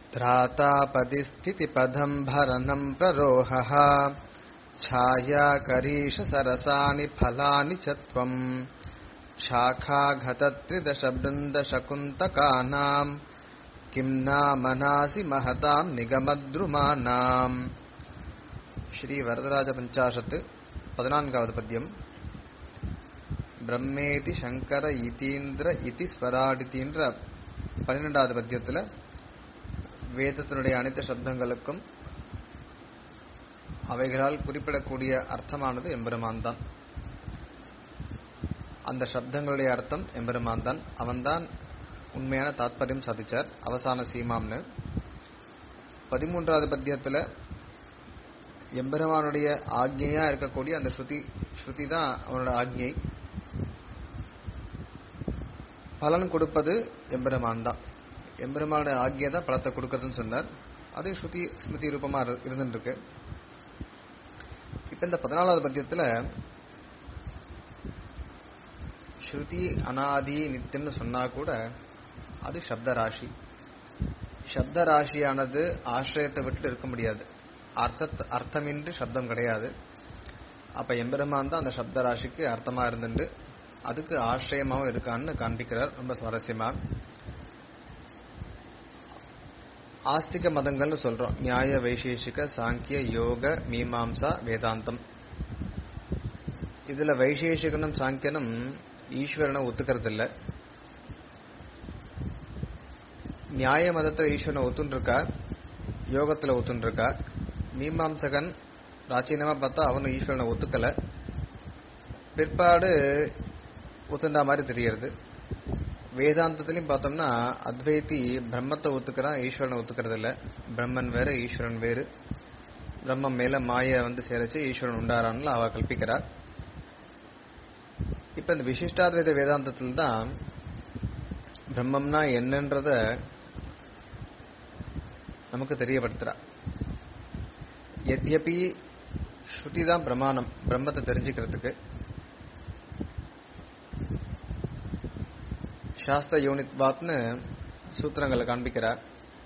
ध्रातापदिस्थितिपदम् भरनम् प्ररोहः छायाकरीशसरसानि फलानि च त्वम् शाखाघतत्रिदशबृन्दशकुन्तकानाम् किम् नामनासि महताम् निगमद्रुमानाम् ஸ்ரீவரதராஜபஞ்சாஷத்து பதினான்காவது பத்தியம் பிரம்மேதி சங்கர இதீந்திர இதி ஸ்வராடித்தீன்ற பன்னிரெண்டாவது பத்தியத்தில் வேதத்தினுடைய அனைத்து சப்தங்களுக்கும் அவைகளால் குறிப்பிடக்கூடிய அர்த்தமானது எம்பெருமான் தான் அந்த சப்தங்களுடைய அர்த்தம் எம்பெருமான் தான் அவன்தான் உண்மையான தாத்பரியம் சாதிச்சார் அவசான சீமாம்னு பதிமூன்றாவது பத்தியத்தில் எம்பெருமானுடைய ஆக்ஞையா இருக்கக்கூடிய அந்த ஸ்ருதி ஸ்ருதி தான் அவனோட ஆக்ஞை பலன் கொடுப்பது எம்பெருமான் தான் எம்பெருமானுடைய ஆக்ஞை தான் பலத்தை கொடுக்கறதுன்னு சொன்னார் அது ஸ்ருதி ஸ்மிருதி ரூபமா இருந்துட்டு இருக்கு இப்ப இந்த பதினாலாவது பத்தியத்துல ஸ்ருதி அனாதி நித்தியம்னு சொன்னா கூட அது சப்த ராசி சப்த ராசியானது ஆசிரியத்தை விட்டு இருக்க முடியாது அர்த்த அர்த்தமின்றி சப்தம் கிடையாது அப்ப எம்பெருமான் தான் அந்த சப்த ராசிக்கு அர்த்தமா இருந்துட்டு அதுக்கு ஆசிரியமாவும் இருக்கான்னு காண்பிக்கிறார் ரொம்ப சுவாரஸ்யமா ஆஸ்திக மதங்கள்னு சொல்றோம் நியாய வைசேஷிக சாங்கிய யோக மீமாம்சா வேதாந்தம் இதுல வைசேஷிகனும் சாங்கியனும் ஈஸ்வரனை ஒத்துக்கிறது இல்ல நியாய மதத்துல ஈஸ்வரனை ஒத்துன்னு யோகத்துல ஒத்துன்னு மீமாம்சகன் பிராச்சீனமா பார்த்தா அவனும் ஈஸ்வரனை ஒத்துக்கல பிற்பாடு ஒத்துண்டா மாதிரி தெரியறது வேதாந்தத்திலையும் பார்த்தோம்னா அத்வைத்தி பிரம்மத்தை ஒத்துக்கிறான் ஈஸ்வரனை ஒத்துக்கிறது இல்ல பிரம்மன் வேற ஈஸ்வரன் வேறு பிரம்மம் மேல மாய வந்து சேரச்சு ஈஸ்வரன் உண்டாரான்னு அவ கல்பிக்கிறா இப்ப இந்த விசிஷ்டாத்வைத வேதாந்தத்தில் தான் பிரம்மம்னா என்னன்றத நமக்கு தெரியப்படுத்துறா எத்யபி ஸ்ருதி தான் பிரமாணம் பிரம்மத்தை தெரிஞ்சுக்கிறதுக்கு சாஸ்திர யூனித்வாத்னு சூத்திரங்களை காண்பிக்கிறார்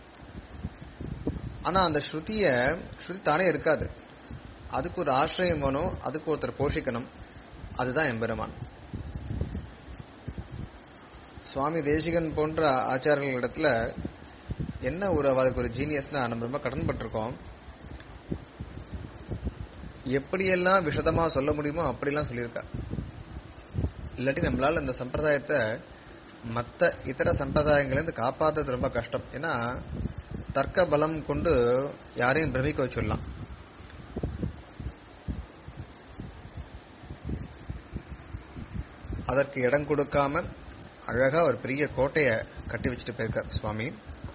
ஆனா அந்த ஸ்ருதிய ஸ்ருதி தானே இருக்காது அதுக்கு ஒரு ஆசிரியம் வேணும் அதுக்கு ஒருத்தர் போஷிக்கணும் அதுதான் எம்பெருமான் சுவாமி தேசிகன் போன்ற ஆச்சாரர்களிடத்துல என்ன ஒரு அதுக்கு ஒரு ஜீனியஸ்னா நம்ம ரொம்ப கடன்பட்டிருக்கோம் எப்படியெல்லாம் விஷதமா சொல்ல முடியுமோ அப்படிலாம் சொல்லியிருக்கா இல்லாட்டி நம்மளால இந்த சம்பிரதாயத்தை மற்ற இதர சம்பிரதாயங்களிலிருந்து காப்பாற்றுறது ரொம்ப கஷ்டம் ஏன்னா தர்க்க பலம் கொண்டு யாரையும் பிரமிக்க வச்சிடலாம் அதற்கு இடம் கொடுக்காம அழகா ஒரு பெரிய கோட்டைய கட்டி வச்சுட்டு போயிருக்கார் சுவாமி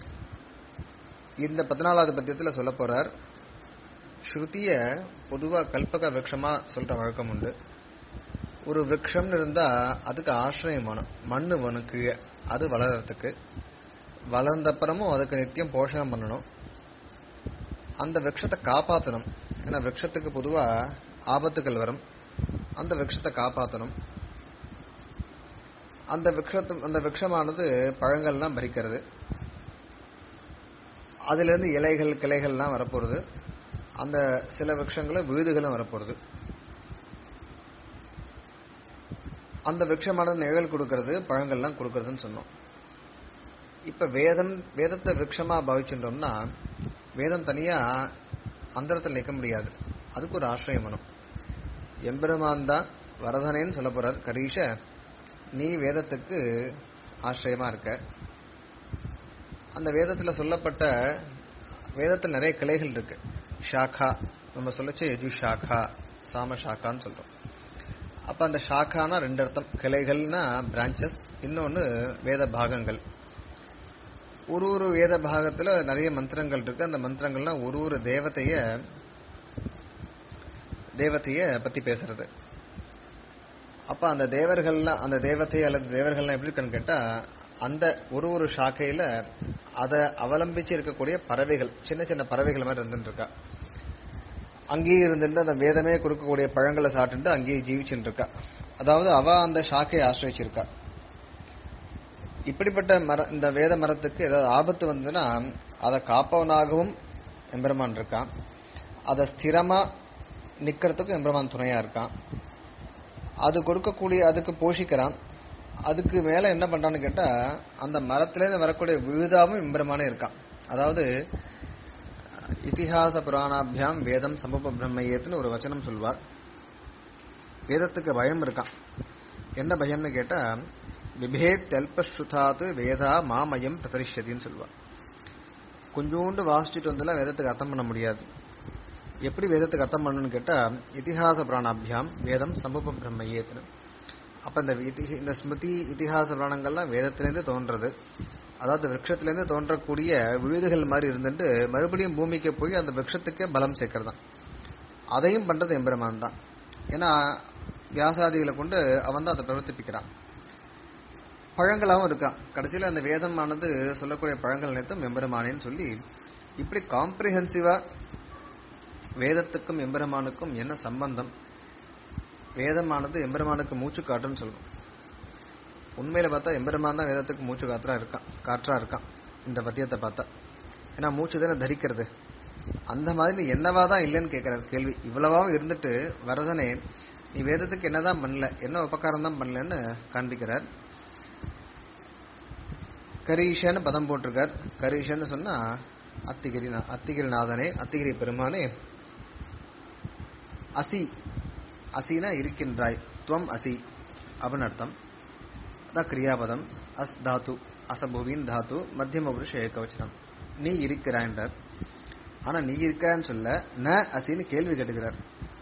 இந்த பதினாலாவது பத்தியத்தில் சொல்ல போறார் ஸ்ருதிய பொதுவா கல்பக விரக்ஷமா சொல்ற வழக்கம் உண்டு ஒரு விரக்ஷம்னு இருந்தா அதுக்கு ஆசிரியம் வேணும் மண்ணு வேணும் கீழே அது வளர்றதுக்கு வளர்ந்தப்புறமும் அதுக்கு நித்தியம் போஷணம் பண்ணணும் அந்த விரக்ஷத்தை காப்பாற்றணும் ஏன்னா விரக்ஷத்துக்கு பொதுவா ஆபத்துகள் வரும் அந்த விரக்ஷத்தை காப்பாற்றணும் அந்த விரக்ஷத்து அந்த விரக்ஷமானது பழங்கள்லாம் பறிக்கிறது அதுல இருந்து இலைகள் கிளைகள்லாம் வரப்போறது அந்த சில விரக்ஷங்களும் விழுதுகளும் வரப்போறது அந்த விரக்ஷமானது நிழல் கொடுக்கறது பழங்கள்லாம் கொடுக்கறதுன்னு சொன்னோம் இப்ப வேதம் வேதத்தை விரக்ஷமா பாவிச்சுட்டோம்னா வேதம் தனியா அந்தரத்தில் நிற்க முடியாது அதுக்கு ஒரு ஆசிரியம் வேணும் எம்பெருமான் தான் வரதனேன்னு சொல்ல போறார் கரீஷ நீ வேதத்துக்கு ஆசிரியமா இருக்க அந்த வேதத்துல சொல்லப்பட்ட வேதத்தில் நிறைய கிளைகள் இருக்கு ஷாக்கா நம்ம சொல்லச்சு எஜு ஷாக்கா சாம ஷாக்கான்னு சொல்றோம் அப்ப அந்த ஷாக்கானா ரெண்டு அர்த்தம் கிளைகள்னா பிரான்ச்சஸ் இன்னொன்னு வேத பாகங்கள் ஒரு ஒரு வேத பாகத்துல நிறைய மந்திரங்கள் இருக்கு அந்த மந்திரங்கள்லாம் ஒரு ஒரு தேவதைய தேவதைய பத்தி பேசுறது அப்ப அந்த தேவர்கள்லாம் அந்த தேவதை அல்லது தேவர்கள்லாம் எப்படி இருக்குன்னு கேட்டா அந்த ஒரு ஒரு சாக்கையில அதை அவலம்பிச்சு இருக்கக்கூடிய பறவைகள் சின்ன சின்ன பறவைகள் மாதிரி இருந்துட்டு இருக்கா அங்கேயே இருந்துட்டு அந்த வேதமே கொடுக்கக்கூடிய பழங்களை சாப்பிட்டு அங்கேயே ஜீவிச்சுட்டு இருக்கா அதாவது அவ அந்த ஷாக்கை ஆசிரிச்சிருக்கா இப்படிப்பட்ட மர இந்த வேத மரத்துக்கு ஏதாவது ஆபத்து வந்ததுன்னா அதை காப்பவனாகவும் எம்பெருமான் இருக்கான் அதை ஸ்திரமா நிக்கிறதுக்கும் எம்பெருமான் துணையா இருக்கான் அது கொடுக்கக்கூடிய அதுக்கு போஷிக்கிறான் அதுக்கு மேல என்ன பண்றான்னு கேட்டா அந்த மரத்திலேருந்து வரக்கூடிய விழுதாவும் எம்பெருமானே இருக்கான் அதாவது இதிகாச புராணாபியாம் வேதம் சமூப பிரம்மையேத்துன்னு ஒரு வச்சனம் சொல்வார் வேதத்துக்கு பயம் இருக்கான் என்ன பயம்னு கேட்டா விபேத் அல்பஸ்ருதாத்து வேதா மாமயம் பிரதரிஷ்யதின்னு சொல்லுவார் கொஞ்சோண்டு வாசிச்சுட்டு வந்தெல்லாம் வேதத்துக்கு அர்த்தம் பண்ண முடியாது எப்படி வேதத்துக்கு அர்த்தம் பண்ணணும்னு கேட்டா இதிகாச புராணாபியாம் வேதம் சம்பவ பிரம்மையேத்துன்னு அப்ப இந்த இதி- இந்த ஸ்மிருதி இதிகாச புராணங்கள்லாம் வேதத்திலேருந்து தோன்றது அதாவது விருட்சத்திலேருந்து தோன்றக்கூடிய விழுதுகள் மாதிரி இருந்துட்டு மறுபடியும் பூமிக்கு போய் அந்த விருட்சத்துக்கே பலம் சேர்க்கறதான் அதையும் பண்றது எம்பெருமான் தான் ஏன்னா வியாசாதிகளை கொண்டு அவன் தான் அதை பிரவர்த்திப்பிக்கிறான் பழங்களாவும் இருக்கான் கடைசியில அந்த வேதமானது சொல்லக்கூடிய பழங்கள் அனைத்தும் எம்பெருமானேன்னு சொல்லி இப்படி காம்ப்ரிஹென்சிவா வேதத்துக்கும் எம்பெருமானுக்கும் என்ன சம்பந்தம் வேதமானது எம்பெருமானுக்கு மூச்சு காட்டுன்னு சொல்லணும் உண்மையில பார்த்தா எம்பெருமான் தான் வேதத்துக்கு மூச்சு காற்றா இருக்கான் காற்றா இருக்கான் இந்த பத்தியத்தை பார்த்தா ஏன்னா மூச்சு தானே தரிக்கிறது அந்த மாதிரி நீ என்னவா தான் இல்லைன்னு கேட்கிறார் கேள்வி இவ்வளவாவும் இருந்துட்டு வரதனே நீ வேதத்துக்கு என்னதான் பண்ணல என்ன உபகாரம் தான் பண்ணலன்னு காண்பிக்கிறார் கரீஷன்னு பதம் போட்டிருக்கார் கரீஷன்னு சொன்னா அத்திகிரி அத்திகிரி நாதனே அத்திகிரி பெருமானே அசி அசினா இருக்கின்றாய் துவம் அசி அப்படின்னு அர்த்தம் அதான் கிரியாபதம் அஸ் தாத்து அசபுவின் தாத்து மத்தியம புருஷ ஏகவச்சனம் நீ இருக்கிறான்றார் ஆனா நீ இருக்கான்னு சொல்ல ந அசின்னு கேள்வி கேட்டுக்கிறார்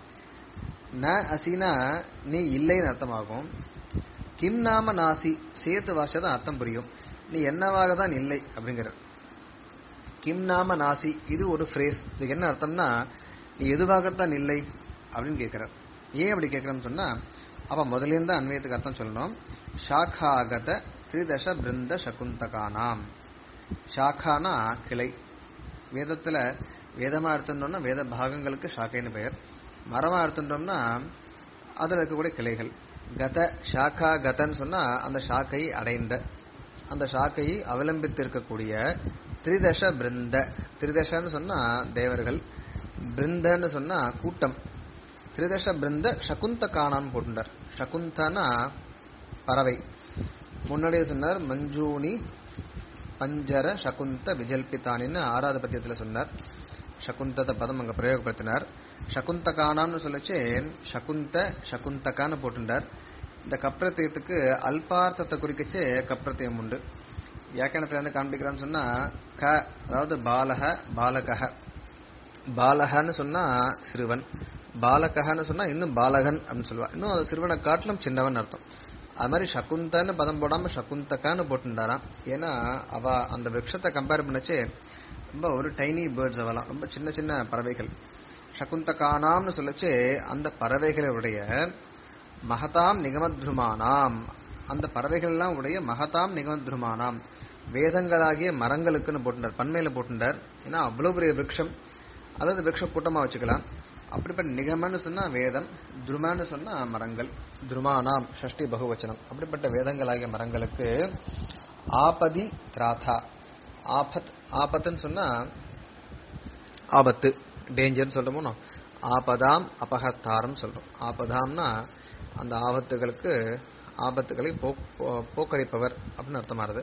ந அசினா நீ இல்லைன்னு அர்த்தமாகும் கிம் நாம நாசி சேர்த்து வாச தான் அர்த்தம் புரியும் நீ என்னவாக தான் இல்லை அப்படிங்கிறார் கிம் நாம நாசி இது ஒரு ஃப்ரேஸ் இதுக்கு என்ன அர்த்தம்னா நீ எதுவாகத்தான் இல்லை அப்படின்னு கேட்கிறார் ஏன் அப்படி கேட்கிறோம்னு சொன்னா அப்ப முதல்ல இருந்து அன்வயத்துக்கு அர்த்தம் சொல்லணும் ஷாகாகத திரிதச பிருந்த சகுந்தகானாம் ஷாக்கானா கிளை வேதத்துல வேதமா எடுத்துட்டோம்னா வேத பாகங்களுக்கு ஷாக்கைன்னு பெயர் மரமா எடுத்துட்டோம்னா அதுல இருக்கக்கூடிய கிளைகள் கத ஷாக்கா கதன்னு சொன்னா அந்த ஷாக்கை அடைந்த அந்த ஷாக்கையை அவலம்பித்து இருக்கக்கூடிய திரிதச பிருந்த திரிதசன்னு சொன்னா தேவர்கள் பிருந்தன்னு சொன்னா கூட்டம் திரிதச பிருந்த சகுந்தகானான்னு போட்டுட்டார் சகுந்தனா பறவை முன்னாடியே சொன்னார் மஞ்சூனி பஞ்சர சகுந்த விஜல்பித்தானின்னு ஆறாவது பத்தியத்துல சொன்னார் சகுந்தத பதம் அங்க பிரயோகப்படுத்தினார் சகுந்தகானான்னு சொல்லச்சு சகுந்த சகுந்தகான்னு போட்டுட்டார் இந்த கப்ரத்தியத்துக்கு அல்பார்த்தத்தை குறிக்கச்சு கப்ரத்தியம் உண்டு வியாக்கியானத்துல என்ன காண்பிக்கிறான்னு சொன்னா க அதாவது பாலக பாலகக பாலகன்னு சொன்னா சிறுவன் பாலகன்னு சொன்னா இன்னும் பாலகன் அப்படின்னு சொல்லுவா இன்னும் அது சிறுவனை காட்டிலும் சின்னவன் அர்த்தம் அது மாதிரி சகுந்தன்னு பதம் போடாம சகுந்தகான்னு போட்டுட்டாராம் ஏன்னா அவ அந்த விரக்ஷத்தை கம்பேர் பண்ணச்சே ரொம்ப ஒரு டைனி பேர்ட்ஸ் அவலாம் ரொம்ப சின்ன சின்ன பறவைகள் சகுந்தகானாம்னு சொல்லச்சே அந்த பறவைகளுடைய மகதாம் நிகமத்ருமானாம் அந்த பறவைகள் எல்லாம் உடைய மகதாம் நிகமத்ருமானாம் வேதங்களாகிய மரங்களுக்குன்னு போட்டுட்டார் பன்மையில போட்டுட்டார் ஏன்னா அவ்வளவு பெரிய விரக்ஷம் அதாவது விரக்ஷ கூட்டமா வச்சுக்கலாம் அப்படிப்பட்ட நிகமன்னு சொன்னா வேதம் துருமான்னு சொன்னா மரங்கள் துருமானாம் ஷஷ்டி பகுவச்சனம் அப்படிப்பட்ட வேதங்களாகிய மரங்களுக்கு ஆபதி திராதா ஆபத் ஆபத்துன்னு சொன்னா ஆபத்து டேஞ்சர்னு சொல்றோமோ ஆபதாம் அபகத்தாரம் சொல்றோம் ஆபதாம்னா அந்த ஆபத்துகளுக்கு ஆபத்துகளை போ- போ- போக்கடிப்பவர் அப்படின்னு அர்த்தமாறுது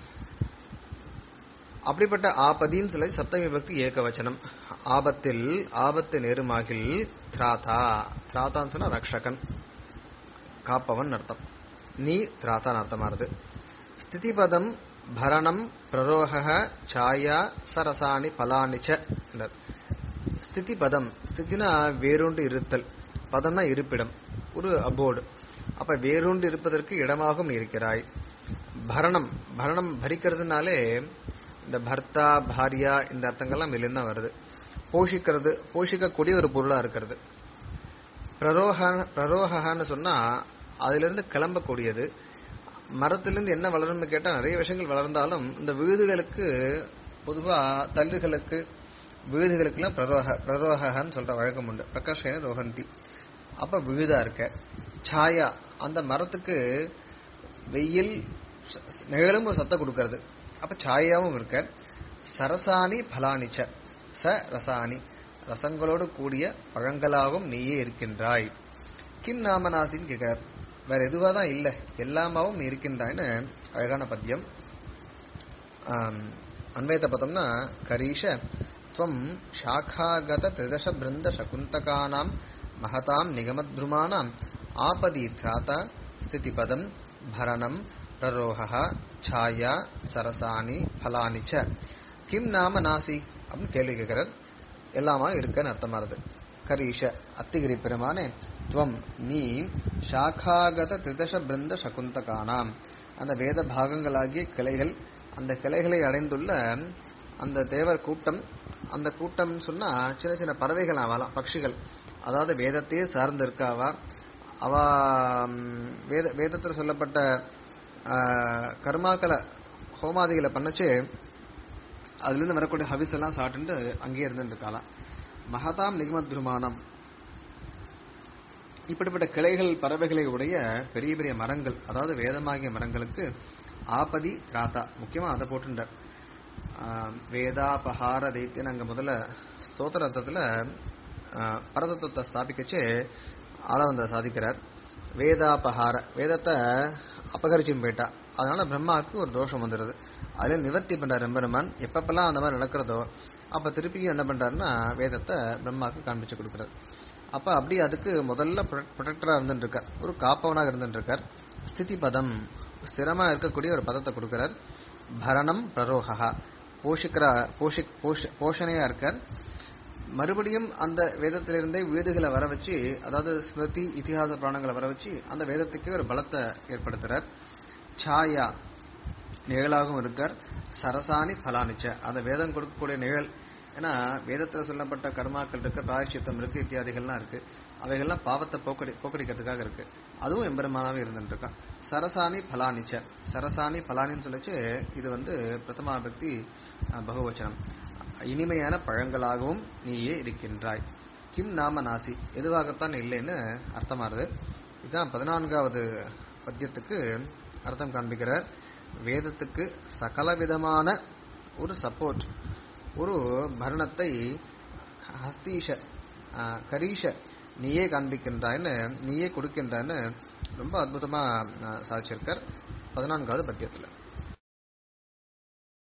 அப்படிப்பட்ட ஆபதின்னு சொல்லி சப்தமி விபக்தி ஏகவச்சனம் ஆபத்தில் ஆபத்து நேருமாகில் திராதா திராதான்னு சொன்னா ரக்ஷகன் காப்பவன் அர்த்தம் நீ திராதான் அர்த்தமாறுது ஸ்திதிபதம் பரணம் பிரரோக சாயா சரசாணி பலானி ச என்றார். ஸ்திதி பதம் ஸ்திதினா வேரூண்டு இருத்தல் பதம்னா இருப்பிடம் ஒரு அபோர்டு அப்ப வேரூண்டு இருப்பதற்கு இடமாகவும் இருக்கிறாய் பரணம் பரணம் பரிக்கிறதுனாலே இந்த பர்த்தா பாரியா இந்த அர்த்தங்கள்லாம் வெளியில தான் வருது போஷிக்கிறது போஷிக்கக்கூடிய ஒரு பொருளா இருக்கிறது பிரரோக பிரரோகன்னு சொன்னா அதிலிருந்து கிளம்பக்கூடியது மரத்திலிருந்து என்ன வளரும்னு கேட்டா நிறைய விஷயங்கள் வளர்ந்தாலும் இந்த விழுதுகளுக்கு பொதுவா தள்ளுகளுக்கு விழுதுகளுக்கெல்லாம் பிரரோக பிரரோகன்னு சொல்ற வழக்கம் உண்டு பிரகாஷன ரோகந்தி அப்ப விழுதா இருக்க சாயா அந்த மரத்துக்கு வெயில் ச- நிழலும் ஒரு சத்தை கொடுக்கறது அப்ப சாயாவும் இருக்க சரசாணி பலானிச்ச ச ரசாணி ரசங்களோடு கூடிய பழங்களாகவும் நீயே இருக்கின்றாய் கிம் நாமநாசின்னு கேட்கிறார் வேற எதுவா தான் இல்ல எல்லாமாவும் நீ இருக்கின்றாய்னு அழகான பத்தியம் ஆம், அன்வயத்தை பார்த்தோம்னா கரீஷ துவம் சாகாகத திரிதச பிருந்த சகுந்தகானாம் மகதாம் நிகமத்ருமானாம் ஆபதி திராதா ஸ்திதிபதம் பரணம் பிரரோகா சாயா சரசாணி பலானி ச கிம் நாம நாசி அப்படின்னு கேள்வி கேட்கிறார் எல்லாமா இருக்குன்னு அர்த்தமாறுது கரீஷ அத்திகிரி பெருமானே துவம் நீ சாகாகத திரிதச பிருந்த சகுந்தகானாம் அந்த வேத பாகங்களாகிய கிளைகள் அந்த கிளைகளை அடைந்துள்ள அந்த தேவர் கூட்டம் அந்த கூட்டம்னு சொன்னா சின்ன சின்ன பறவைகள் ஆவாலாம் பட்சிகள் அதாவது வேதத்தையே சார்ந்து இருக்காவா அவ ம், வேத வேதத்தில் சொல்லப்பட்ட ஆ, கர்மாக்களை ஹோமாதிகளை பண்ணச்சு அதுல இருந்து வரக்கூடிய ஹவிஸ் எல்லாம் சாப்பிட்டு அங்கேயே இருந்துட்டு இருக்காளாம் மகதாம் நிகமத்ருமானம் இப்படிப்பட்ட கிளைகள் பறவைகளை உடைய பெரிய பெரிய மரங்கள் அதாவது வேதமாகிய மரங்களுக்கு ஆபதி திராத்தா முக்கியமா அதை போட்டுட்டார் வேதாபஹார தைத்தியன் அங்க முதல்ல ஸ்தோத்திர அர்த்தத்துல ஆஹ், பரதத்துவத்தை ஸ்தாபிக்கச்சு அதை வந்து சாதிக்கிறார் வேதாபஹார வேதத்தை அபகரிச்சுன்னு போயிட்டா அதனால பிரம்மாவுக்கு ஒரு தோஷம் வந்துடுது அதுல நிவர்த்தி பண்றார் எம்பெருமான் எப்பப்பெல்லாம் அந்த மாதிரி நடக்கிறதோ அப்ப திருப்பியும் என்ன பண்றாருன்னா வேதத்தை பிரம்மாவுக்கு காண்பிச்சு கொடுக்குறார் அப்ப அப்படி அதுக்கு முதல்ல ப்ரொடெக்டரா இருந்துட்டு இருக்கார் ஒரு காப்பவனாக இருந்துட்டு இருக்கார் ஸ்திதி பதம் ஸ்திரமா இருக்கக்கூடிய ஒரு பதத்தை கொடுக்கிறார் பரணம் பிரரோகா போஷிக்கிற போஷி போஷ போஷணையா இருக்கார் மறுபடியும் அந்த வேதத்திலிருந்தே வேதுகளை வர வச்சு அதாவது ஸ்மிருதி இதிகாச புராணங்களை வர வச்சு அந்த வேதத்துக்கு ஒரு பலத்தை ஏற்படுத்துறார் சாயா நிழலாகவும் இருக்கார் சரசாணி பலானிச்ச அந்த வேதம் கொடுக்கக்கூடிய நிழல் ஏன்னா வேதத்துல சொல்லப்பட்ட கர்மாக்கள் இருக்கு பிராயச்சித்தம் இருக்கு இத்தியாதிகள்லாம் இருக்கு அவைகள்லாம் பாவத்தை போக்கடி போக்கடிக்கிறதுக்காக இருக்கு அதுவும் எம்பெருமானாவே இருந்துட்டு இருக்கான் சரசாணி பலானிச்ச சரசாணி பலானின்னு சொல்லிச்சு இது வந்து பிரதமா பக்தி அஹ், பகுவச்சனம் இனிமையான பழங்களாகவும் நீயே இருக்கின்றாய் கிம் நாம நாசி எதுவாகத்தான் இல்லைன்னு அர்த்தமாறுது இதுதான் பதினான்காவது பத்தியத்துக்கு அர்த்தம் காண்பிக்கிறார் வேதத்துக்கு சகலவிதமான ஒரு சப்போர்ட் ஒரு பரணத்தை ஹஸ்தீஷ ஆஹ், கரீஷ நீயே காண்பிக்கின்றாய்ன்னு நீயே கொடுக்கின்றான்னு ரொம்ப அற்புதமா ஆஹ், சாதிச்சிருக்கார் பதினான்காவது பத்தியத்துல